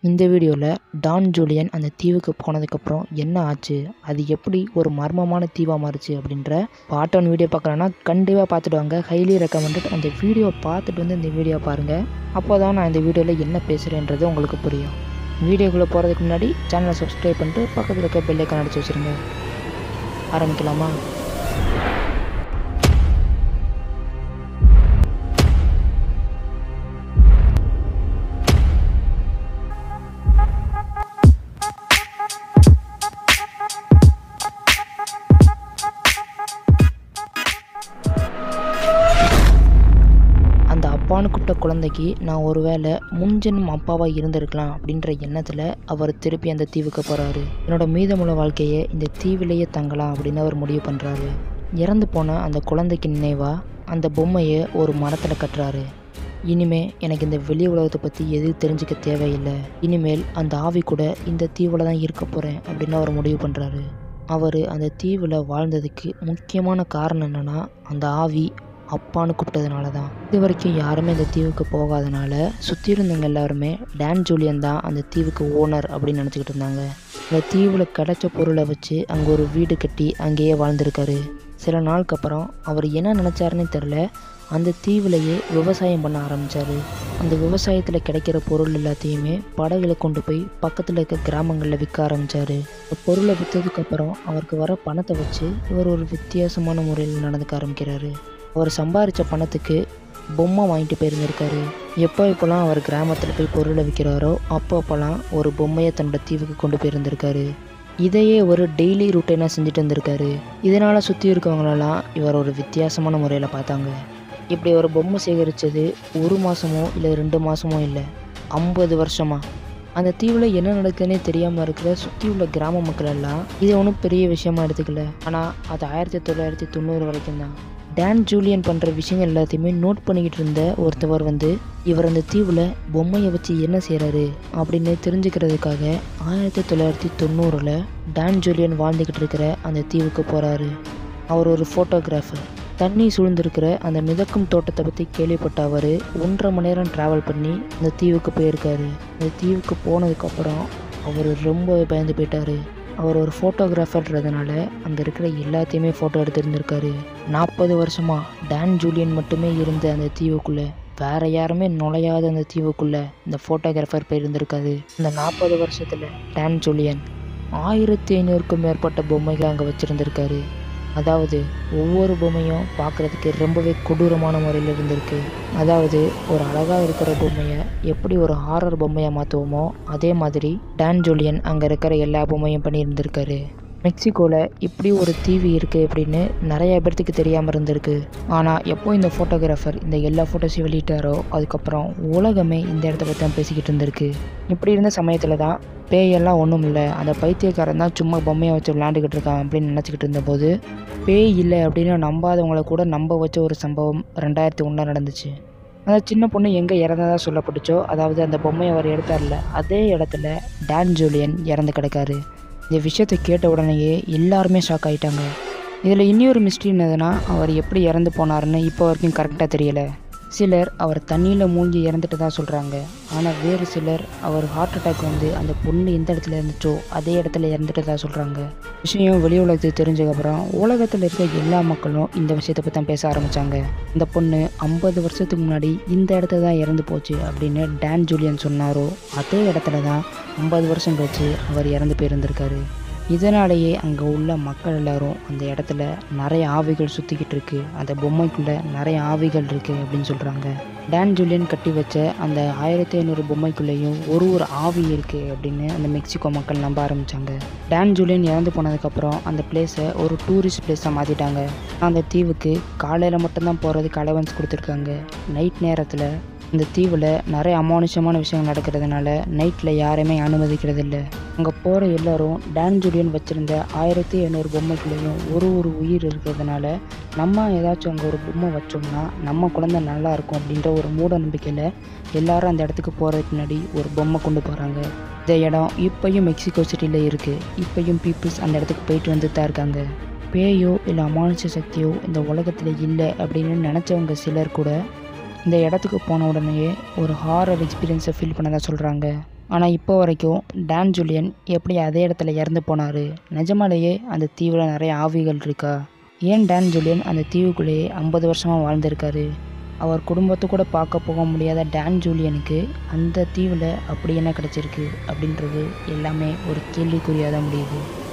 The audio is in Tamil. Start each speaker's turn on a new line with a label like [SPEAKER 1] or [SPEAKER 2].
[SPEAKER 1] இந்த வீடியோவில் டான் ஜூலியன் அந்த தீவுக்கு போனதுக்கப்புறம் என்ன ஆச்சு அது எப்படி ஒரு மர்மமான தீவாக மாறுச்சு அப்படின்ற பார்ட் ஒன் வீடியோ பார்க்கலன்னா கண்டிப்பாக பார்த்துட்டு வாங்க ஹைலி ரெக்கமெண்டட் அந்த வீடியோ பார்த்துட்டு வந்து இந்த வீடியோ பாருங்கள் அப்போ தான் நான் இந்த வீடியோவில் என்ன பேசுகிறேன்றது உங்களுக்கு புரியும் வீடியோக்குள்ளே போகிறதுக்கு முன்னாடி சேனலை சப்ஸ்கிரைப் பண்ணிட்டு பக்கத்தில் இருக்க பெல்லைக்கான் அடிச்சு வச்சுருங்க ஆரம்பிக்கலாமா அந்த அப்பான்னு கூப்பிட்ட குழந்தைக்கு நான் ஒருவேளை முன்ஜென்மம் அப்பாவாக இருந்திருக்கலாம் அப்படின்ற எண்ணத்தில் அவர் திருப்பி அந்த தீவுக்கு போகிறாரு என்னோட மீதமுள்ள வாழ்க்கையை இந்த தீவிலேயே தங்கலாம் அப்படின்னு அவர் முடிவு பண்ணுறாரு இறந்து போன அந்த குழந்தைக்கு நினைவாக அந்த பொம்மையை ஒரு மரத்தில் கட்டுறாரு இனிமே எனக்கு இந்த வெளி உலகத்தை பற்றி எதுவும் தெரிஞ்சுக்க தேவையில்லை இனிமேல் அந்த ஆவி கூட இந்த தீவில் தான் இருக்க போகிறேன் அப்படின்னு அவர் முடிவு பண்ணுறாரு அவர் அந்த தீவில் வாழ்ந்ததுக்கு முக்கியமான காரணம் என்னென்னா அந்த ஆவி அப்பான்னு கூப்பிட்டதுனால தான் இது வரைக்கும் யாருமே அந்த தீவுக்கு போகாதனால சுற்றி இருந்தவங்க எல்லாருமே டான் ஜூலியன் தான் அந்த தீவுக்கு ஓனர் அப்படின்னு நினச்சிக்கிட்டு இருந்தாங்க அந்த தீவில் கிடைச்ச பொருளை வச்சு அங்கே ஒரு வீடு கட்டி அங்கேயே வாழ்ந்திருக்காரு சில நாளுக்கு அப்புறம் அவர் என்ன நினச்சாருன்னு தெரில அந்த தீவிலேயே விவசாயம் பண்ண ஆரம்பித்தார் அந்த விவசாயத்தில் கிடைக்கிற பொருள் எல்லாத்தையுமே படகுல கொண்டு போய் பக்கத்தில் இருக்க கிராமங்களில் விற்க ஆரம்பித்தார் அந்த பொருளை விற்றதுக்கப்புறம் அவருக்கு வர பணத்தை வச்சு இவர் ஒரு வித்தியாசமான முறையில் நடந்துக்க ஆரம்பிக்கிறாரு அவர் சம்பாரித்த பணத்துக்கு பொம்மை வாங்கிட்டு போயிருந்திருக்காரு எப்போ இப்போலாம் அவர் கிராமத்தில் போய் பொருளை விற்கிறாரோ அப்போ அப்போலாம் ஒரு பொம்மையை தன்னோட தீவுக்கு கொண்டு போயிருந்திருக்காரு இதையே ஒரு டெய்லி ரூட்டீனாக செஞ்சுட்டு இருந்திருக்காரு இதனால் சுற்றி இருக்கவங்களெல்லாம் இவர் ஒரு வித்தியாசமான முறையில் பார்த்தாங்க இப்படி ஒரு பொம்மை சேகரித்தது ஒரு மாதமோ இல்லை ரெண்டு மாதமோ இல்லை ஐம்பது வருஷமா அந்த தீவில் என்ன நடக்குதுன்னே தெரியாமல் இருக்கிற சுற்றி உள்ள கிராம மக்கள் எல்லாம் இது ஒன்றும் பெரிய விஷயமா எடுத்துக்கல ஆனால் அது ஆயிரத்தி தொள்ளாயிரத்தி தொண்ணூறு வரைக்கும் தான் டான் ஜூலியன் பண்ணுற விஷயங்கள் எல்லாத்தையுமே நோட் பண்ணிக்கிட்டு இருந்த ஒருத்தவர் வந்து இவர் அந்த தீவில் பொம்மையை வச்சு என்ன செய்கிறாரு அப்படின்னு தெரிஞ்சுக்கிறதுக்காக ஆயிரத்தி தொள்ளாயிரத்தி தொண்ணூறில் டான் ஜூலியன் வாழ்ந்துக்கிட்டு இருக்கிற அந்த தீவுக்கு போகிறாரு அவர் ஒரு ஃபோட்டோகிராஃபர் தண்ணி சூழ்ந்திருக்கிற அந்த மிதக்கும் தோட்டத்தை பற்றி கேள்விப்பட்ட அவர் ஒன்றரை மணி நேரம் ட்ராவல் பண்ணி அந்த தீவுக்கு போயிருக்காரு அந்த தீவுக்கு போனதுக்கப்புறம் அவர் ரொம்பவே பயந்து போயிட்டார் அவர் ஒரு ஃபோட்டோகிராஃபர்ன்றதுனால அங்கே இருக்கிற எல்லாத்தையுமே ஃபோட்டோ எடுத்திருந்திருக்காரு நாற்பது வருஷமாக டான் ஜூலியன் மட்டுமே இருந்த அந்த தீவுக்குள்ளே வேற யாருமே நுழையாத அந்த தீவுக்குள்ளே இந்த ஃபோட்டோகிராஃபர் போய் இருந்திருக்காரு இந்த நாற்பது வருஷத்தில் டான் ஜூலியன் ஆயிரத்தி ஐநூறுக்கும் மேற்பட்ட பொம்மைகள் அங்கே வச்சுருந்துருக்காரு அதாவது ஒவ்வொரு பொம்மையும் பார்க்குறதுக்கு ரொம்பவே கொடூரமான முறையில் இருந்திருக்கு அதாவது ஒரு அழகாக இருக்கிற பொம்மையை எப்படி ஒரு ஹாரர் பொம்மையாக மாற்றுவோமோ அதே மாதிரி டான் ஜூலியன் அங்கே இருக்கிற எல்லா பொம்மையும் பண்ணியிருந்திருக்காரு மெக்சிகோவில் இப்படி ஒரு தீவு இருக்குது அப்படின்னு நிறைய பேர்த்துக்கு தெரியாமல் இருந்திருக்கு ஆனால் எப்போ இந்த ஃபோட்டோகிராஃபர் இந்த எல்லா ஃபோட்டோஸையும் வெளியிட்டாரோ அதுக்கப்புறம் உலகமே இந்த இடத்த பற்றி தான் பேசிக்கிட்டு இருந்திருக்கு இப்படி இருந்த சமயத்தில் தான் பேயெல்லாம் ஒன்றும் இல்லை அந்த பைத்தியக்காரன் தான் சும்மா பொம்மையை வச்சு விளாண்டுக்கிட்டு இருக்கான் அப்படின்னு நினச்சிக்கிட்டு இருந்தபோது பேய் இல்லை அப்படின்னு நம்பாதவங்கள கூட நம்ப வச்ச ஒரு சம்பவம் ரெண்டாயிரத்தி ஒன்றில் நடந்துச்சு அந்த சின்ன பொண்ணு எங்கே இறந்ததாக சொல்லப்பட்டுச்சோ அதாவது அந்த பொம்மையை அவர் எடுத்தார்ல அதே இடத்துல டான் ஜூலியன் இறந்து கிடக்காரு இந்த விஷயத்தை கேட்ட உடனேயே எல்லாருமே ஷாக் ஆகிட்டாங்க இதில் இன்னொரு மிஸ்ட்ரி என்னதுன்னா அவர் எப்படி இறந்து போனாருன்னு இப்போ வரைக்கும் கரெக்டாக தெரியலை சிலர் அவர் தண்ணியில் மூழ்கி இறந்துட்டு தான் சொல்கிறாங்க ஆனால் வேறு சிலர் அவர் ஹார்ட் அட்டாக் வந்து அந்த பொண்ணு எந்த இடத்துல இருந்துச்சோ அதே இடத்துல இறந்துட்டு தான் சொல்கிறாங்க விஷயம் வெளி உலகத்துக்கு தெரிஞ்சதுக்கப்புறம் உலகத்தில் இருக்க எல்லா மக்களும் இந்த விஷயத்தை பற்றி தான் பேச ஆரம்பித்தாங்க இந்த பொண்ணு ஐம்பது வருஷத்துக்கு முன்னாடி இந்த இடத்துல தான் இறந்து போச்சு அப்படின்னு டான் ஜூலியன் சொன்னாரோ அதே இடத்துல தான் ஐம்பது வருஷம் கழிச்சு அவர் இறந்து போயிருந்திருக்காரு இதனாலேயே அங்கே உள்ள மக்கள் எல்லாரும் அந்த இடத்துல நிறைய ஆவிகள் சுற்றிக்கிட்டு இருக்கு அந்த பொம்மைக்குள்ளே நிறைய ஆவிகள் இருக்குது அப்படின்னு சொல்கிறாங்க டான் ஜூலியன் கட்டி வச்ச அந்த ஆயிரத்தி ஐநூறு பொம்மைக்குள்ளேயும் ஒரு ஒரு ஆவி இருக்குது அப்படின்னு அந்த மெக்சிகோ மக்கள் நம்ப ஆரம்பித்தாங்க டான் ஜூலியன் இறந்து போனதுக்கப்புறம் அந்த பிளேஸை ஒரு டூரிஸ்ட் பிளேஸாக மாற்றிட்டாங்க அந்த தீவுக்கு காலையில் மட்டும்தான் போகிறதுக்கு அலவன்ஸ் கொடுத்துருக்காங்க நைட் நேரத்தில் இந்த தீவில் நிறைய அமானுஷமான விஷயங்கள் நடக்கிறதுனால நைட்டில் யாரையுமே அனுமதிக்கிறது இல்லை அங்கே போகிற எல்லாரும் டான் ஜூலியன் வச்சுருந்த ஆயிரத்தி ஐநூறு பொம்மைக்குள்ளேயும் ஒரு ஒரு உயிர் இருக்கிறதுனால நம்ம ஏதாச்சும் அங்கே ஒரு பொம்மை வச்சோம்னா நம்ம குழந்தை நல்லா இருக்கும் அப்படின்ற ஒரு மூட நம்பிக்கையில் எல்லாரும் அந்த இடத்துக்கு போகிறதுக்கு முன்னாடி ஒரு பொம்மை கொண்டு போகிறாங்க இந்த இடம் இப்போயும் மெக்சிகோ சிட்டியில் இருக்குது இப்போயும் பீப்புள்ஸ் அந்த இடத்துக்கு போயிட்டு வந்து தான் இருக்காங்க பேயோ இல்லை அமானுஷ சக்தியோ இந்த உலகத்தில் இல்லை அப்படின்னு நினச்சவங்க சிலர் கூட இந்த இடத்துக்கு போன உடனேயே ஒரு ஹாரர் எக்ஸ்பீரியன்ஸை ஃபீல் பண்ணதா சொல்கிறாங்க ஆனால் இப்போ வரைக்கும் டான் ஜூலியன் எப்படி அதே இடத்துல இறந்து போனார் நிஜமாலேயே அந்த தீவில் நிறைய ஆவிகள் இருக்கா ஏன் டான் ஜூலியன் அந்த தீவுக்குள்ளேயே ஐம்பது வருஷமாக வாழ்ந்திருக்காரு அவர் குடும்பத்தை கூட பார்க்க போக முடியாத டான் ஜூலியனுக்கு அந்த தீவில் அப்படி என்ன கிடச்சிருக்கு அப்படின்றது எல்லாமே ஒரு கேள்விக்குறியாக தான் முடியுது